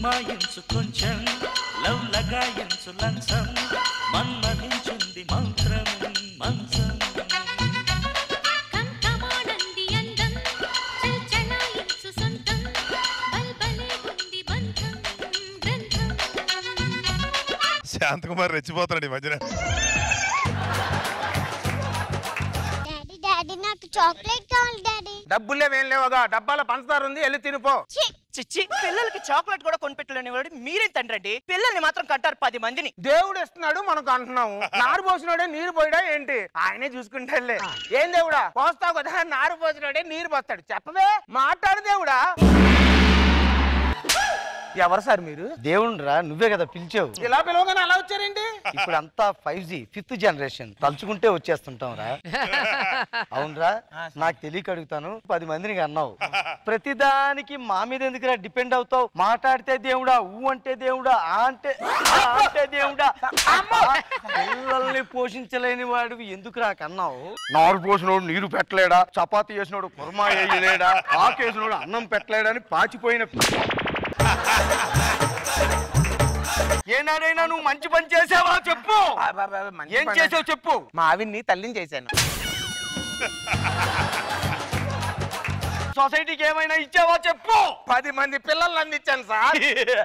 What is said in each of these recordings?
పురమాయించు కొంచెం లవ్ లగాయించు లంచం మన్మధించుంది మంత్రం మంచం కంకమాడంది అందం చల్చలాయించు సొంతం బల్బలే ఉంది బంధం గ్రంథం శాంతకుమార్ రెచ్చిపోతున్నాడు ఈ మధ్యన డాడీ డాడీ నాకు చాక్లెట్ కావాలి డాడీ డబ్బులు లేవేం లేవుగా డబ్బాల పంచదార ఉంది వెళ్ళి తినిపో చిచ్చి పిల్లలకి చాక్లెట్ కూడా కొనిపెట్టలేని వాడు మీరేం తండ్రండి పిల్లల్ని మాత్రం కంటారు పది మందిని దేవుడు ఇస్తున్నాడు మనకు అంటున్నాము నారు పోసినోడే నీరు పోయడా ఏంటి ఆయనే చూసుకుంటాడులే ఏం దేవుడా పోస్తావు కదా నారు పోసినోడే నీరు పోస్తాడు చెప్పవే మాట్లాడు దేవుడా ఎవరు సార్ మీరు దేవుణ్ణిరా నువ్వే కదా పిలిచావు ఇలా పిలవగానే అలా వచ్చారేంటి ఇప్పుడు అంతా ఫైవ్ జీ ఫిఫ్త్ జనరేషన్ తలుచుకుంటే వచ్చేస్తుంటాం రా అవునరా నాకు తెలియక అడుగుతాను పది మందిని అన్నావు ప్రతిదానికి మా మీద ఎందుకురా డిపెండ్ అవుతావు మాట్లాడితే దేవుడా ఊ అంటే దేవుడా ఆ అంటే ఆ అంటే దేవుడా పిల్లల్ని పోషించలేని వాడివి ఎందుకు రా కన్నావు నారు పోసినోడు నీరు పెట్టలేడా చపాతి చేసినోడు కుర్మా వేయలేడా ఆకేసినోడు అన్నం పెట్టలేడా అని పాచిపోయిన ఏనాడైనా నువ్వు మంచి పని చేసావా చెప్పు మంచి ఏం పని. చేసావు చెప్పు మా ఆవిడ్ని తల్లిని చేశాను సొసైటీకి ఏమైనా ఇచ్చావా చెప్పు పది మంది పిల్లల్ని అందించాను సార్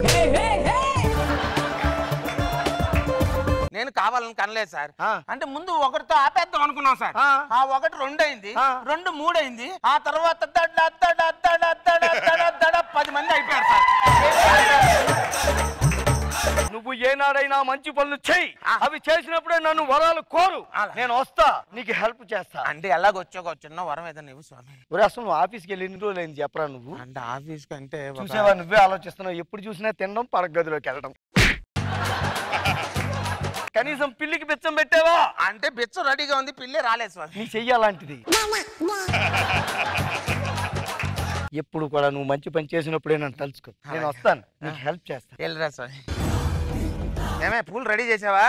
నేను కావాలని కనలేదు సార్ ఆ. అంటే ముందు ఒకటితో ఆపేద్దాం అనుకున్నాం సార్ ఆ. ఆ ఒకటి రెండు అయింది ఆ. రెండు మూడు అయింది ఆ తర్వాత దడ దడ దడ దడ దడ దడ పది మంది అయిపోయారు సార్ నువ్వు ఏనాడైనా మంచి పనులు చెయ్యి ఆ. అవి చేసినప్పుడే నన్ను వరాలు కోరు అలా. నేను వస్తా నీకు హెల్ప్ చేస్తా అంటే ఎలాగొచ్చాక ఒక చిన్న వరం ఏదైనా ఇవ్వు స్వామి ఒరే అసలు నువ్వు ఆఫీస్కి వెళ్ళి ఎన్ని రోజులు అయింది చెప్పరా నువ్వు అంటే ఆఫీస్ కంటే ఒక- చూసావా నువ్వే ఆలోచిస్తున్నావు ఎప్పుడు చూసినా తినడం పడక గదిలోకి వెళ్ళడం కనీసం పిల్లికి బిచ్చం పెట్టావా అంటే బిచ్చం రెడీగా ఉంది పిల్లే రాలేదు స్వామి నీ చెయ్యాలంటిది ఎప్పుడు కూడా నువ్వు మంచి పని చేసినప్పుడే నన్ను తలుచుకో నేను వస్తాను నీకు హెల్ప్ చేస్తాను వెళ్ళరా స్వామి ఏమే పూలు రెడీ చేసావా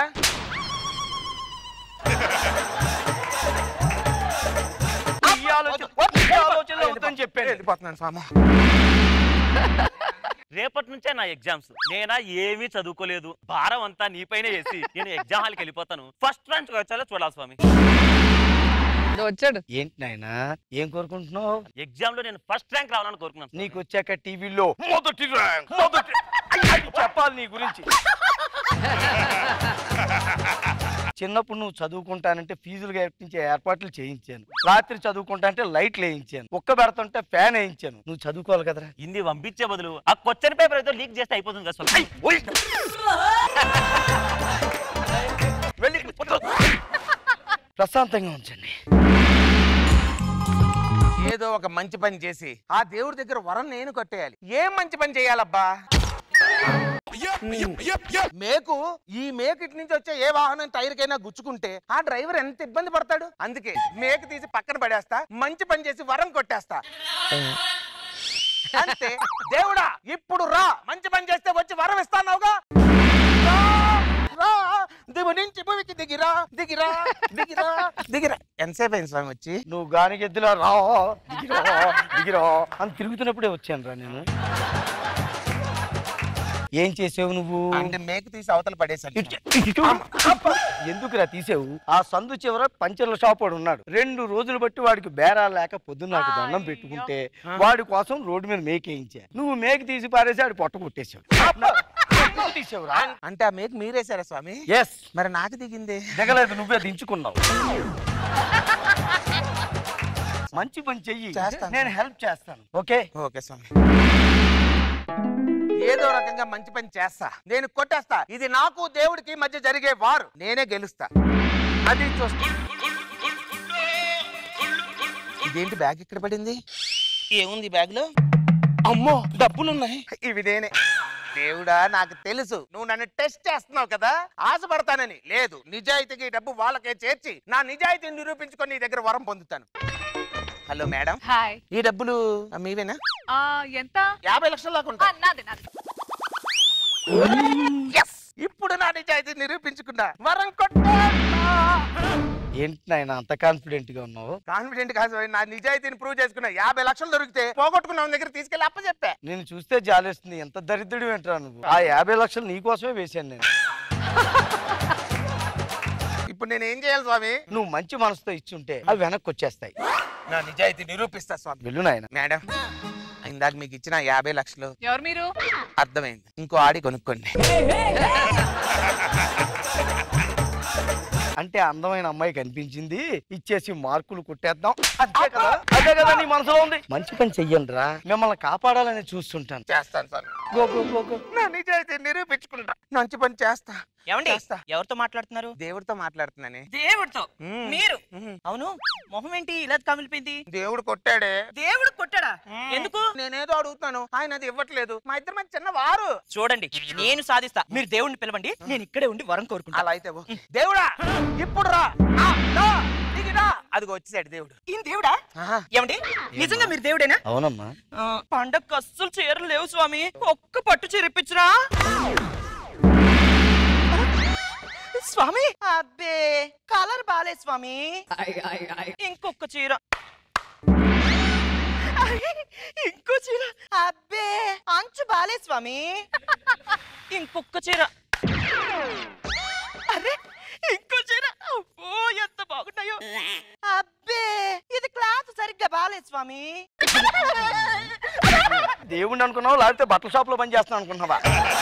ఈ ఆలోచన ఈ ఆలోచనలో వద్దని చెప్పాను వెళ్ళిపోతున్నాను స్వామి రేపటి నుంచే నా ఎగ్జామ్స్ నేనా ఏమీ చదువుకోలేదు భారం అంతా నీపైనే వేసి నేను ఎగ్జామ్ హాల్కి వెళ్ళిపోతాను ఫస్ట్ ర్యాంక్ వచ్చేలా చూడాలి స్వామి వచ్చాడు ఏంటి నాయనా ఏం కోరుకుంటున్నావు ఎగ్జామ్ లో నేను ఫస్ట్ ర్యాంక్ రావాలని కోరుకున్నాను నీకు వచ్చాక టీవీలో మొదటి ర్యాంక్ మొదటి అది చెప్పాలి నీ గురించి చిన్నప్పుడు నువ్వు చదువుకుంటానంటే ఫీజులు కట్టించే ఏర్పాట్లు చేయించాను రాత్రి చదువుకుంటా అంటే లైట్లు వేయించాను ఒక్క పెడుతుంటే ఫ్యాన్ వేయించాను నువ్వు చదువుకోవాలి కదరా హిందీ పంపించే బదులు ఆ క్వశ్చన్ పేపర్ అయితే లీక్ చేస్తే అయిపోతుంది కదా స్వామి ఓయ్. వెళ్ళి ప్రశాంతంగా ఉంచండి ఏదో ఒక మంచి పని చేసి ఆ దేవుడి దగ్గర వరం నేను కట్టేయాలి ఏం మంచి పని చేయాలబ్బా మేకు ఈ మేకు ఇటు నుంచి వచ్చే ఏ వాహనం టైర్ కైనా గుచ్చుకుంటే ఆ డ్రైవర్ ఎంత ఇబ్బంది పడతాడు అందుకే మేకు తీసి పక్కన పడేస్తా మంచి పని చేసి వరం కొట్టేస్తా అంతే దేవుడా ఇప్పుడు రా మంచి పని చేస్తే వచ్చి వరం ఇస్తానవుగా రా, రా దిగు నుంచి భూమికి దిగిరా దిగిరా దిగిరా దిగిరా ఎంతసేపు అయింది స్వామి వచ్చి నువ్వు గానిగెద్దులా రా దిగిరా దిగిరా అని తిరుగుతున్నప్పుడే వచ్చాను రా నేను ఏం చేసావు నువ్వు అంటే మేకు తీసి అవతల పడేసాను ఎందుకురా తీసావు ఆ సందు చివర పంచర్ల షాప్ వాడు ఉన్నాడు రెండు రోజులు బట్టి వాడికి బేరాలు లేక పొద్దున్న నాకు దండం పెట్టుకుంటే వాడి కోసం రోడ్డు మీద మేకేయించా నువ్వు మేక తీసి పారేసి ఆడు పొట్ట కొట్టేశావు నువ్వు తీసావురా అంటే ఆ మేకు మీరేసారా స్వామి ఎస్ మరి నాకు దిగింది దిగలేదు నువ్వే దించుకున్నావు మంచి పని చెయ్యి చేస్తాను. నేను హెల్ప్ చేస్తాను ఓకే ఓకే స్వామి ఏదో రకంగా మంచి పని చేస్తా నేను కొట్టేస్తా ఇది నాకు దేవుడికి మధ్య జరిగే వారు నేనే గెలుస్తా అది చూస్తా ఇదేంటి బ్యాగ్ ఇక్కడ పడింది ఏముంది బ్యాగ్ లో అమ్మో డబ్బులున్నాయి ఇవి నేనే దేవుడా నాకు తెలుసు నువ్వు నన్ను టెస్ట్ చేస్తున్నావు కదా ఆశపడతానని లేదు నిజాయితీకి ఈ డబ్బు వాళ్ళకే చేర్చి నా నిజాయితీని నిరూపించుకొని నీ దగ్గర వరం పొందుతాను హలో మేడం హాయ్ ఈ డబ్బులు ఆ, మీవేనా ఆ ఎంత యాభై లక్షల దాకా ఆ, ఉంటాయి నాది నాది Yes! ఇప్పుడు నా నిజాయితీ నిరూపించుకున్నా వరం కొట్టా ఏంటి నాయన అంత కాన్ఫిడెంట్ గా ఉన్నావు కాన్ఫిడెంట్ కాదు స్వామి నా నిజాయితీని ప్రూవ్ చేసుకున్నా యాభై లక్షలు దొరికితే పోగొట్టుకున్న వాని దగ్గర తీసుకెళ్ళి అప్ప చెప్పా నేను చూస్తే జాలేస్తుంది ఎంత దరిద్రుడు ఏంట్రా నువ్వు ఆ యాభై లక్షలు నీకోసమే వేశాను నేను ఇప్పుడు నేను ఏం చేయాలి స్వామి నువ్వు మంచి మనసుతో ఇచ్చుంటే అవి వెనక్కి వచ్చేస్తాయి నా నిజాయితీ నిరూపిస్తా స్వామి వెళ్ళు నాయన మేడం ఇందాక మీకు ఇచ్చిన యాభై లక్షలు ఎవరు మీరు అర్థమైంది ఇంకో ఆడి కొనుక్కోండి అంటే అందమైన అమ్మాయి కనిపించింది ఇచ్చేసి మార్కులు కొట్టేద్దాం అంతే కదా అదే కదా నీ మనసులో ఉంది మంచి పని చెయ్యండి రా మిమ్మల్ని కాపాడాలని చూస్తుంటాను చేస్తాను స్వామి గో గో గో గో నా నిజాయితీ నిరూపించుకుంటా మంచి పని చేస్తా ఏమండి చేస్తా. ఎవరితో మాట్లాడుతున్నారు దేవుడితో మాట్లాడుతున్నానే దేవుడితో మ్మ్. మీరు మ్మ్. అవును మొహం ఏంటి ఇలా కమిలిపోయింది దేవుడు కొట్టాడే దేవుడు కొట్టాడా ఎందుకు నేనేదో అడుగుతున్నాను ఆయన అది ఇవ్వట్లేదు మా ఇద్దరి మధ్య చిన్న వారు చూడండి నేను సాధిస్తా మీరు దేవుడిని పిలవండి నేను ఇక్కడే ఉండి వరం కోరుకుంటా అలా అయితే ఓకే. దేవుడా ఇప్పుడు రా ఆ, రా, దిగి రా. అదిగో వచ్చేసాడు దేవుడు ఈయన దేవుడా ఆహా. ఏమండి నిజంగా మీరు దేవుడేనా అవునమ్మా ఆ, పండగకు అస్సలు చీరలు లేవు స్వామి ఒక్క పట్టు చీర ఇప్పించరా స్వామి అబ్బే కలర్ బాలే స్వామి ఇంకొక చీర ఇంకో చీర అబ్బే అంచు బాలే స్వామి ఇంకొక చీర అరే ఇంకో చీర అబ్బో ఎంత బాగున్నాయో అబ్బే ఇది క్లాత్ సరిగ్గా బాలే స్వామి దేవుణ్ణి అనుకున్నావు లేకపోతే బట్టల షాప్ లో పని చేస్తున్నావు అనుకున్నావా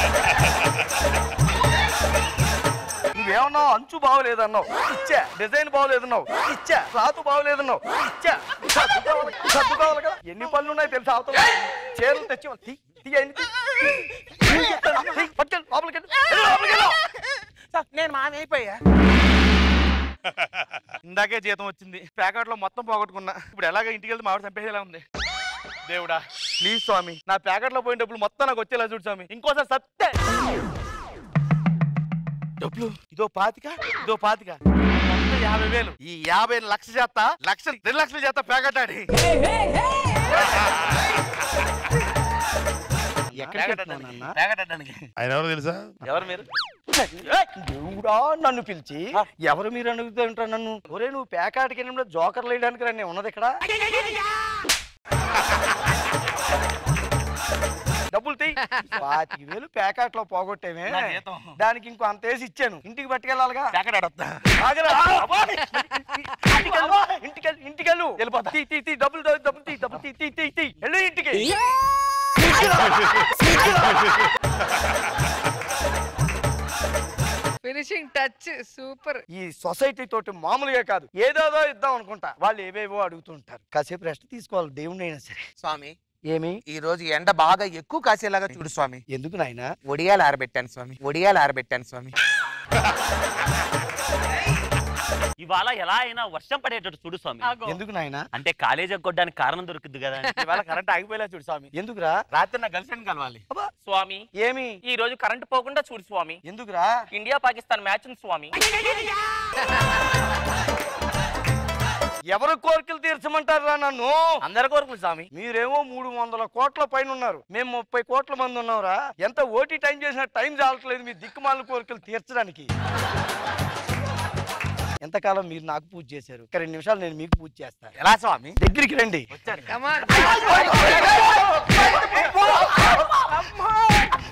నువ్వేమన్నావు అంచు బాగోలేదన్నావు ఇచ్చా డిజైన్ బాగోలేదన్నావు ఇచ్చా రాతు బాగోలేదన్నావు ఇచ్చా సర్దు కావాలి సర్దు కావాలి కదా ఎన్ని పనులు ఉన్నాయి తెలుసా అవతల చీరలు తెచ్చి తీ, తీ అయింది, తీ. తీ చెప్తాను, తీ, పట్టుకెళ్ళు, లోపలికి వెళ్ళు, వెళ్ళు, లోపలికి వెళ్ళు. సార్, నేను మామి అయిపోయా ఇందాకే జీతం వచ్చింది ప్యాకెట్ లో మొత్తం పోగొట్టుకున్నా ఇప్పుడు ఎలాగ ఇంటికి వెళ్తే మామిడి చంపేసేలా ఉంది దేవుడా ప్లీజ్ స్వామి నా ప్యాకెట్ లో పోయిన డబ్బులు మొత్తం నాకు వచ్చేలా చూడు స్వామి ఇంకోసారి సత్తే డబ్బులు ఇదో పాతిక ఇదో పాతిక మొత్తం యాభై వేలు ఈ యాభై లక్ష చేత లక్ష రెండు లక్షల చేత ప్యాకెట్ ఆడి ఎక్కడికి వెళ్తున్నావు నాన్న? ప్యాకెట్ అడ్డానికి ఆయన ఎవరు తెలుసా ఎవరు మీరు దేవుడా నన్ను పిలిచి ఎవరు మీరు అడుగుతుంటా నన్ను ఒరే నువ్వు పేకాటికి వెళ్ళినప్పుడు జోకర్లు వేయడానికి రండి ఉన్నది ఇక్కడ డబ్బులు తీ పాతిక వేలు ప్యాకెట్లో పోగొట్టేమే నా జీతం. దానికి ఇంకో అంత వేసి ఇచ్చాను ఇంటికి పట్టుకెళ్ళాలిగా ప్యాకెట్ ఆడొస్తా ఆగరా. ఇంటికెళ్ళు ఇంటికెళ్ళు ఇంటికెళ్ళు వెళ్ళిపోతా తీ తీ తీ డబ్బులు దా- డబ్బులు తీ డబ్బులు తీ తీ తీ తీ వెళ్ళు ఇంటికి ఫినిషింగ్ టచ్ సూపర్ ఈ సొసైటీ తోటి మామూలుగా కాదు ఏదేదో ఇద్దాం అనుకుంటా వాళ్ళు ఏవేవో అడుగుతుంటారు కాసేపు రెస్ట్ తీసుకోవాలి దేవుణ్ణి అయినా సరే స్వామి ఏమి ఈ రోజు ఎండ బాగా ఎక్కువ కాసేలాగా చూడు స్వామి ఎందుకు నాయనా ఒడియాలు ఆరబెట్టాను స్వామి ఒడియాలు ఆరబెట్టాను స్వామి ఇవాళ ఎలా అయినా వర్షం పడేటట్టు చూడు స్వామి ఎందుకు నాయనా అంటే కాలేజీ కొట్టడానికి కారణం దొరుకుద్ది కదా అని. ఇవాళ కరెంట్ ఆగిపోయేలా చూడు స్వామి ఎందుకురా రాత్రి నా గర్ల్ ఫ్రెండ్ కలవాలి స్వామి ఏమి ఈ రోజు కరెంట్ పోకుండా చూడు స్వామి ఎందుకురా ఇండియా పాకిస్తాన్ మ్యాచ్ ఉంది స్వామి ఎవరు కోరికలు తీర్చమంటారా నన్ను అందరి కోరుకులు స్వామి మీరేమో మూడు వందల కోట్ల పైన ఉన్నారు మేము ముప్పై కోట్ల మంది ఉన్నారా ఎంత ఓటీ టైం చేసిన టైం చాలట్లేదు మీ దిక్కుమాల కోరికలు తీర్చడానికి ఎంతకాలం మీరు నాకు పూజ చేశారు ఒక రెండు నిమిషాలు నేను మీకు పూజ చేస్తాను ఎలా స్వామి దగ్గరికి రండి కమాన్